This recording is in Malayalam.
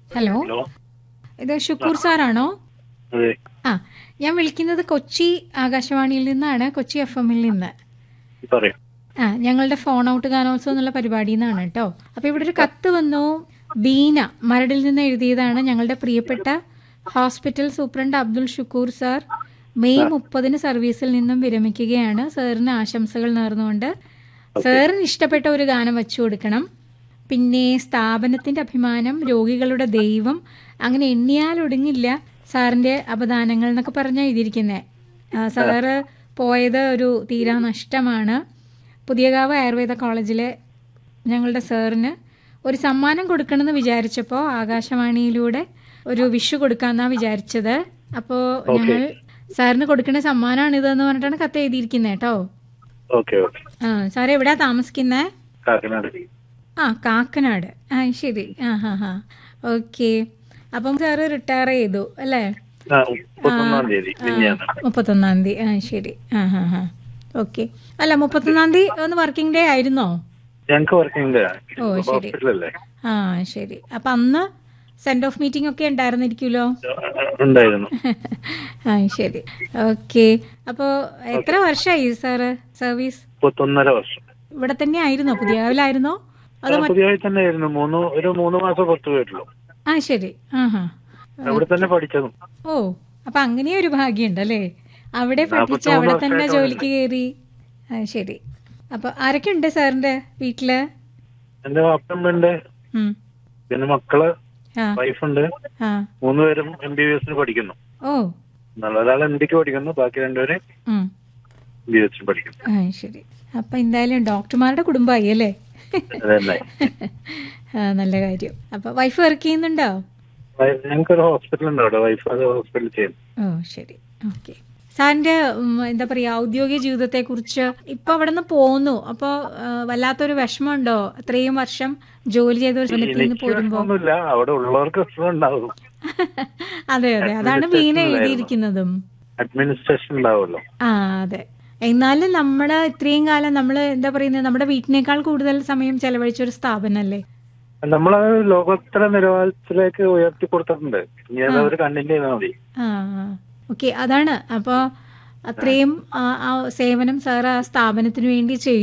ഹലോ ഹലോ ഇത് ഷുക്കൂർ സാറാണോ അതെ ആ ഞാൻ വിളിക്കുന്നത് കൊച്ചി ആകാശവാണിയിൽ നിന്നാണ് കൊച്ചി എഫ് എമ്മിൽ നിന്ന് പറയൂ ആ ഞങ്ങളുടെ ഫോൺ ഔട്ട് ഗാനോത്സവം എന്നുള്ള പരിപാടിയിൽ നിന്നാണ് കേട്ടോ അപ്പോൾ ഇവിടെ ഒരു കത്ത് വന്നു ബീന മരടിൽ നിന്ന് എഴുതിയതാണ് ഞങ്ങളുടെ പ്രിയപ്പെട്ട hospital superintendent Abdul Shukoor sir May മുപ്പതിന് സർവീസിൽ നിന്നും വിരമിക്കുകയാണ് സാറിന് ആശംസകൾ നേർന്നുകൊണ്ട് സാറിന് ഇഷ്ടപ്പെട്ട ഒരു ഗാനം വെച്ചു കൊടുക്കണം പിന്നെ സ്ഥാപനത്തിന്റെ അഭിമാനം രോഗികളുടെ ദൈവം അങ്ങനെ എണ്ണിയാൽ ഒടുങ്ങില്ല സാറിന്റെ അപദാനങ്ങൾ എന്നൊക്കെ പറഞ്ഞാൽ എഴുതിയിരിക്കുന്നത് സാറ് പോയത് ഒരു തീരാ നഷ്ടമാണ് പുതിയകാവ് ആയുർവേദ കോളേജിലെ ഞങ്ങളുടെ സാറിന് ഒരു സമ്മാനം കൊടുക്കണമെന്ന് വിചാരിച്ചപ്പോൾ ആകാശവാണിയിലൂടെ ഒരു വിഷു കൊടുക്കാമെന്നാണ് വിചാരിച്ചത് അപ്പോൾ ഞങ്ങൾ സാറിന് കൊടുക്കേണ്ട സമ്മാനമാണ് ഇതെന്ന് പറഞ്ഞിട്ടാണ് കത്ത് എഴുതിയിരിക്കുന്നത് കേട്ടോ ഓക്കെ ഓക്കെ ആ സാർ എവിടെയാ താമസിക്കുന്നത് കാക്കനാട് ആ കാക്കനാട് ആ ശരി ആ ഹാ ഹാ ഓക്കെ അപ്പം സാറ് റിട്ടയർ ചെയ്തു അല്ലേ ആ മുപ്പത്തൊന്നാം തീയതി മിനിഞ്ഞാന്ന് മുപ്പത്തൊന്നാം തീയതി ആ ശരി ആ ഹാ ഹാ ഓക്കെ അല്ല മുപ്പത്തൊന്നാം തീയതി ഒന്ന് വർക്കിംഗ് ഡേ ആയിരുന്നോ ഞങ്ങക്ക് വർക്കിംഗ് ഡേ ഓ, ശരി. ഹോസ്പിറ്റലല്ലേ ആ ശരി അപ്പം അന്ന് സെൻഡ് ഓഫ് മീറ്റിംഗ് ഒക്കെ ഉണ്ടായിരുന്നിരിക്കുമല്ലോ ഉണ്ടായിരുന്നു ആ ശരി ഓക്കെ അപ്പോൾ എത്ര വർഷമായി സാറ് സർവീസ് മുപ്പത്തൊന്നര വർഷം ഇവിടെ തന്നെ ആയിരുന്നോ പുതിയകാവിലായിരുന്നോ അതോ മറ്റ്- പുതിയതായി തന്നെ ആയിരുന്നു മൂന്ന് ഒരു മൂന്ന് മാസം പുറത്തു പോയിട്ടുള്ളൂ ആ ശരി ആ ഹാ അവിടെ തന്നെ പഠിച്ചതും ഓ അപ്പൊ അങ്ങനെ ഒരു ഭാഗ്യമുണ്ടല്ലേ അവിടെ പഠിച്ച് അവിടെ തന്നെ ജോലിക്ക് കയറി ആ ശരി അപ്പൊ ആരൊക്കെ ഉണ്ട് സാറിന്റെ വീട്ടില് എന്റെ വാപ്പമ്മയുണ്ട് ഉം. പിന്നെ മക്കള് ആ വൈഫുണ്ട് ആ മൂന്ന് പേരും എം ബി ബി എസിന് പഠിക്കുന്നു ഓ ഒരാൾ എം ഡിക്ക് പഠിക്കുന്നു ബാക്കി രണ്ടുപേര് ഉം. എം ബി എസിന് പഠിക്കുന്നു ആ ശരി അപ്പൊ എന്തായാലും ഡോക്ടർമാരുടെ കുടുംബമായി അല്ലേ അതല്ലേ ആ നല്ല കാര്യം അപ്പൊ വൈഫ് വർക്ക് ചെയ്യുന്നുണ്ടോ ഞങ്ങൾക്കൊരു ഹോസ്പിറ്റൽ ഉണ്ട് അവിടെ വൈഫ് അത് ഹോസ്പിറ്റലിൽ ചെയ്യുന്നു ഓ ശരി ഓക്കെ സാറിന്റെ ഉം, എന്താ പറയാ ഔദ്യോഗിക ജീവിതത്തെ കുറിച്ച് ഇപ്പൊ അവിടെ നിന്ന് പോന്നു അപ്പൊ ആ, വല്ലാത്തൊരു വിഷമമുണ്ടോ അത്രയും വർഷം ജോലി ചെയ്ത ഒരു സ്ഥലത്ത് നിന്ന് എനിക്ക് പോരുമ്പോ ഒന്നുമില്ല അവിടെ ഉള്ളവർക്ക് പ്രശ്നം ഉണ്ടാവും അതെ അതെ അതാണ് വീണ എഴുതിയിരിക്കുന്നതും അഡ്മിനിസ്ട്രേഷൻ ഉണ്ടാവുമല്ലോ ആ അതെ എന്നാലും നമ്മുടെ ഇത്രയും കാലം നമ്മൾ എന്താ പറയുന്നത് നമ്മുടെ വീട്ടിനേക്കാൾ കൂടുതൽ സമയം ചെലവഴിച്ച ഒരു സ്ഥാപനമല്ലേ നമ്മള് ലോകോത്തര നിലവാരത്തിലേക്ക് ഉയർത്തി കൊടുത്തിട്ടുണ്ട് ഇനി അത് അവർ കണ്ടിന്യൂ ചെയ്താൽ മതി ആ ഓക്കെ അതാണ് അപ്പോൾ അത്രയും ആ ആ സേവനം സാർ ആ സ്ഥാപനത്തിന് വേണ്ടി ചെയ്തു